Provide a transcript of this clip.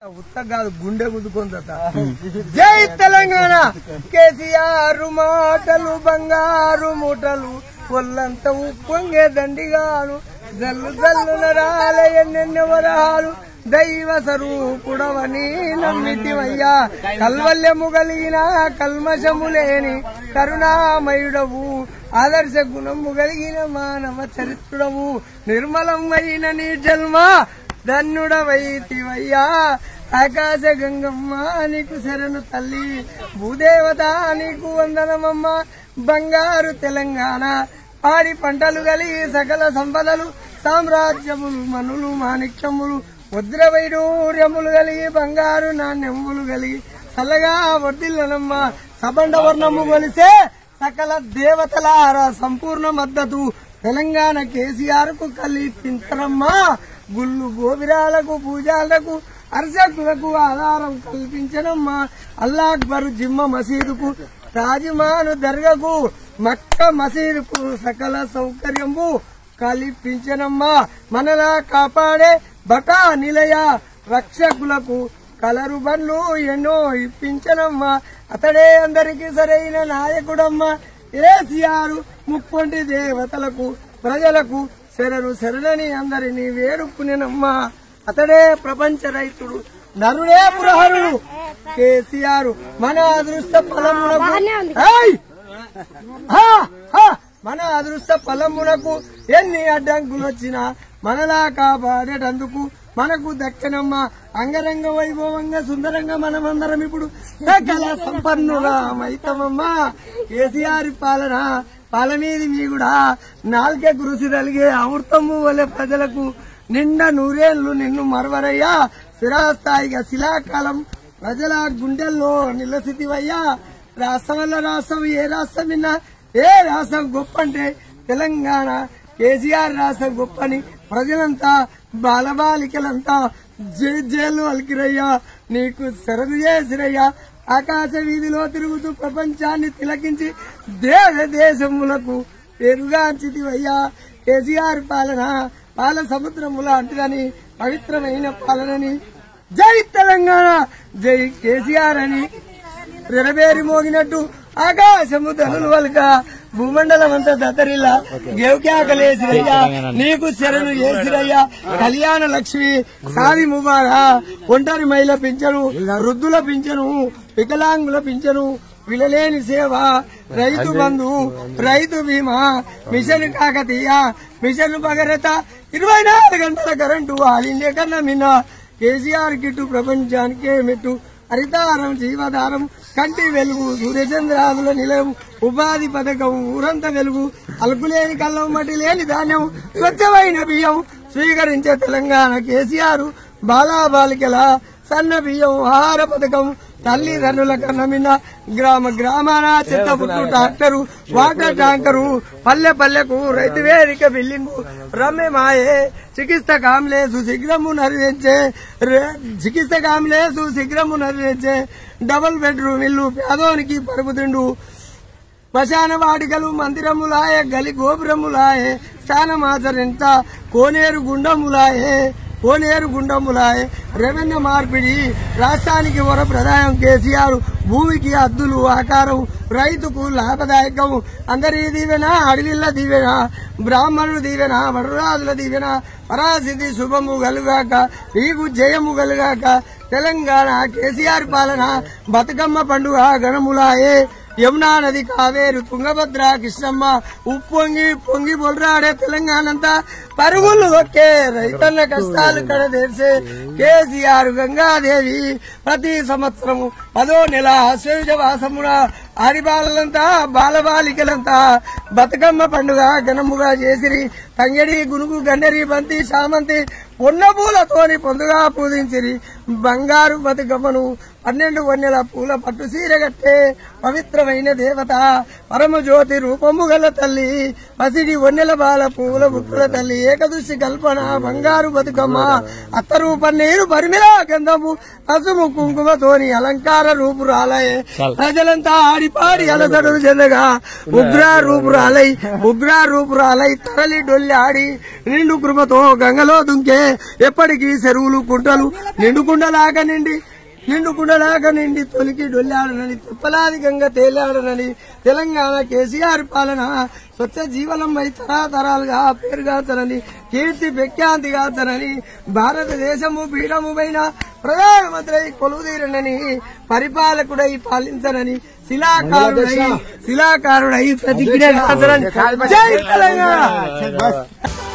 ఉత్త కాదు గుండె గుద్దుకుందట జై తెలంగాణ కేసీఆర్ మాటలు బంగారు మూటలు ఒళ్ళంత ఉప్పొంగే దండిగాను జల్లు జల్లున రాలే ఎన్నెన్నె వరాలు దైవ స్వరూపుడవని నమ్మితివయ్యా కల్వల్యము కలిగిన కల్మషము లేని కరుణామయుడవు ఆదర్శ గుణము కలిగిన మానవ చరిత్రుడవు నిర్మలమైన నీ జన్మ ధన్యుడవైతివయ్యా ఆకాశ గంగమ్మ నీకు శరణు తల్లి భూదేవత నీకు వందనమమ్మ బంగారు తెలంగాణ పాడి పంటలు కలిగి సకల సంపదలు సామ్రాజ్యములు మనులు మాణిక్యములు వజ్రవైడూర్యములు కలిగి బంగారు నాణ్యములు కలిగి చల్లగా వర్దిల్లనమ్మ సబండ వర్ణము కొలిసే సకల దేవతల సంపూర్ణ మద్దతు తెలంగాణ కేసీఆర్ కు కల్పించరమ్మా గుళ్ళు గోవిరాలకు పూజాలకు అర్చకులకు ఆధారం కల్పించనమ్మా అల్లా అక్బర్ జిమ్మ మసీదుకు రాజమాను దర్గకు మక్క మసీదుకు సకల సౌకర్యము కల్పించనమ్మా మనలా కాపాడే బకా నిలయ రక్షకులకు కలరు బండ్లు ఎన్నో ఇప్పించనమ్మా అతడే అందరికీ సరైన నాయకుడమ్మా ఏసీఆర్ ముక్కొంటి దేవతలకు ప్రజలకు శరణు శరణని అందరినీ వేడుకునేనమ్మా అతడే ప్రపంచ రైతుడు నరుడే పురహరుడు కేసీఆర్ మన అదృష్ట ఫలమునకు ఏయ్! హా! హా! మన అదృష్ట ఫలమునకు ఎన్ని అడ్డంకులు వచ్చినా మనలా కాపాడేటందుకు మనకు దక్కనమ్మ అంగరంగ వైభవంగా సుందరంగా మనమందరం ఇప్పుడు సకల సంపన్నులమైతమమ్మా కేసీఆర్ పాలన పాలనీది మీ కూడా నాలుగే కృషి కలిగే అమృతము వలె ప్రజలకు నిండా నూరేళ్లు నిన్ను మరవరయ్యా స్థిరాస్థాయిగా శిలాకాలం ప్రజల గుండెల్లో నిలసితివయ్యా రాష్ట్రం వల్ల రాష్ట్రం ఏ రాష్ట్రం విన్నా ఏ రాష్ట్రం గొప్ప అంటే తెలంగాణ కేసీఆర్ రాష్ట్రం గొప్పని ప్రజలంతా బాలబాలికలంతా జై జైలు అలికిరయ్యా నీకు శరదు చేసిరయ్యా ఆకాశ వీధిలో తిరుగుతూ ప్రపంచాన్ని తిలకించి దేశ దేశములకు పెరుగాంచితివయ్యా కేసీఆర్ పాలన పాల సముద్రముల అంటుదని పవిత్రమైన పాలనని జై తెలంగాణ జై కేసీఆర్ అని రెరబేరి మోగినట్టు ఆకాశము ధనులు వలక భూమండలం అంతా దత్తరిల్లా గేవుకాకలేసిరయ్యా నీకు శరణు చేసిరయ్యా కళ్యాణ లక్ష్మి సాది ముబారా ఒంటరి మహిళ పింఛను వృద్ధుల పింఛను వికలాంగుల పింఛను విలలేని సేవ రైతు బంధు రైతు బీమా మిషన్ కాకతీయ మిషన్ భగరత ఇరవై నాలుగు గంటల కరెంటు ఆల్ ఇండియా కన్నా మిన్న కేసీఆర్ కిట్టు ప్రపంచానికే మెట్టు హరితారం జీవధారం కంటి వెలుగు సూర్యచంద్రాదుల నిలయం ఉపాధి పథకం ఊరంతా వెలుగు అలుపులేని కళ్ళం మట్టి లేని ధాన్యం స్వచ్ఛమైన బియ్యం స్వీకరించే తెలంగాణ కేసీఆర్ బాలాబాలికల సన్న బియ్యం ఆహార పథకం తల్లిదండ్రుల కన్నా మిన్న గ్రామ గ్రామాన చెత్త పుట్టు ట్రాక్టరు వాటర్ ట్యాంకరు పల్లె పల్లెకు రైతు వేదిక బిల్లింగు రమ్య మాయే చికిత్స కామ్లేసు శీఘ్రము నరివెచ్చే చికిత్స కామ్లేసు శీఘ్రము నరివెచ్చే డబుల్ బెడ్రూమ్ ఇల్లు పేదోనికి పరుపు తిండు శ్మశాన వాటికలు మందిరములాయే గలి గోపురములాయే స్థానమాచరించ కోనేరు గుండములాయే కోనేరు గుండములాయే రెవెన్యూ మార్పిడి రాష్ట్రానికి వర ప్రదాయం కేసీఆర్ భూమికి అద్దులు ఆకారం రైతుకు లాభదాయకం అందరి దీవెన అడవిల్ల దీవెన బ్రాహ్మణుడు దీవెన వడరాజుల దీవెన పరాసిద్ధి శుభము కలుగాక నీకు జయము కలుగాక తెలంగాణ కేసీఆర్ పాలన బతుకమ్మ పండుగ గణములాయే యమునా నది కావేరు తుంగభద్ర కృష్ణమ్మ ఉప్పొంగి పొంగి బొల్రాడే తెలంగాణ అంతా పరుగులు దొక్కే రైతన్న కష్టాలు కడదేర్చే కేసీఆర్ గంగాదేవి ప్రతి సంవత్సరము పదో నెల అశ్వయుజ వాసమున ఆడిబాలంతా బాలబాలికలంతా బతుకమ్మ పండుగ ఘనముగా చేసిరి తంగడి గునుగు గండరి బంతి శామంతి పొన్న పూలతోని పొందుగా పూజించిరి బంగారు బతుకమ్మను పన్నెండు వన్నెల పూల పట్టు సీర కట్టే పవిత్రమైన దేవత పరమజ్యోతి రూపము గల తల్లి పసిడి వన్నెల బాల పూల బుక్కుల తల్లి ఏకదృష్టి కల్పన బంగారు బతుకమ్మ అత్తరు పన్నీరు పరిమిళ గంధము పసుము కుంకుమతోని అలంకార బంగార రూపు రాలయ్ ప్రజలంతా ఆడిపాడి అలసడులు చెందగా ఉగ్ర రూపు రాలై ఉగ్ర రూపు రాలై తరలి డొల్లి ఆడి నిండు కృపతో గంగలో దుంకే ఎప్పటికీ చెరువులు కుంటలు నిండు కుండలాగా నిండి నిండు కుండలాగా నిండి తొలికి డొల్లాడనని తిప్పలాది గంగ తేలాడనని తెలంగాణ కేసీఆర్ పాలన స్వచ్ఛ జీవనమై తరాతరాలుగా పేరుగాతనని కీర్తి ప్రఖ్యాతిగాతనని భారతదేశము పీఠము పైన ప్రధానమంత్రి కొలువుదీరనని పరిపాలకుడై పాలించనని శిలాకారుడై శిలాకారుడై ప్రతిజ్ఞ కాచనని జై తెలంగాణ